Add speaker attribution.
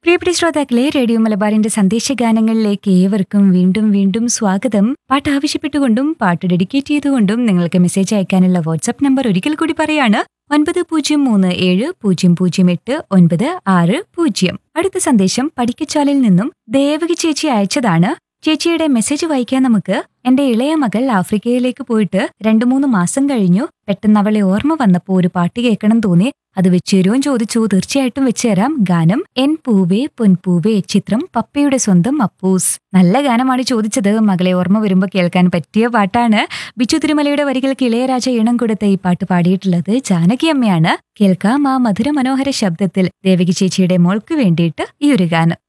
Speaker 1: പ്രിയപ്പെട്ട ശ്രോതാക്കളെ റേഡിയോ മലബാറിന്റെ സന്ദേശഗാനങ്ങളിലേക്ക് ഏവർക്കും വീണ്ടും വീണ്ടും സ്വാഗതം പാട്ട് ആവശ്യപ്പെട്ടുകൊണ്ടും പാട്ട് ഡെഡിക്കേറ്റ് ചെയ്തുകൊണ്ടും നിങ്ങൾക്ക് മെസ്സേജ് അയക്കാനുള്ള വാട്സ്ആപ്പ് നമ്പർ ഒരിക്കൽ കൂടി പറയാണ് ഒൻപത് പൂജ്യം മൂന്ന് ഏഴ് പൂജ്യം പൂജ്യം എട്ട് ഒൻപത് ആറ് പൂജ്യം അടുത്ത സന്ദേശം പഠിക്കച്ചാലിൽ നിന്നും ദേവകി ചേച്ചി അയച്ചതാണ് ചേച്ചിയുടെ മെസ്സേജ് വായിക്കാൻ നമുക്ക് എന്റെ ഇളയ മകൾ ആഫ്രിക്കയിലേക്ക് പോയിട്ട് രണ്ടു മൂന്ന് മാസം കഴിഞ്ഞു പെട്ടെന്ന് അവളെ ഓർമ്മ വന്നപ്പോ ഒരു പാട്ട് കേൾക്കണം തോന്നി അത് വെച്ചുതരുവും ചോദിച്ചു തീർച്ചയായിട്ടും വെച്ചുതരാം ഗാനം എൻ പൂവേ പൊൻപൂവേ ചിത്രം പപ്പയുടെ സ്വന്തം അപ്പൂസ് നല്ല ഗാനമാണ് ചോദിച്ചത് മകളെ ഓർമ്മ വരുമ്പോ കേൾക്കാൻ പറ്റിയ പാട്ടാണ് ബിച്ചു തിരുമലയുടെ വരികൾക്ക് ഇളയരാജ ഇണം കൊടുത്ത ഈ പാട്ട് പാടിയിട്ടുള്ളത് ജാനകി അമ്മയാണ് കേൾക്കാം ആ മധുര മനോഹര ശബ്ദത്തിൽ ദേവകി ചേച്ചിയുടെ മോൾക്ക് വേണ്ടിയിട്ട് ഈ ഒരു ഗാനം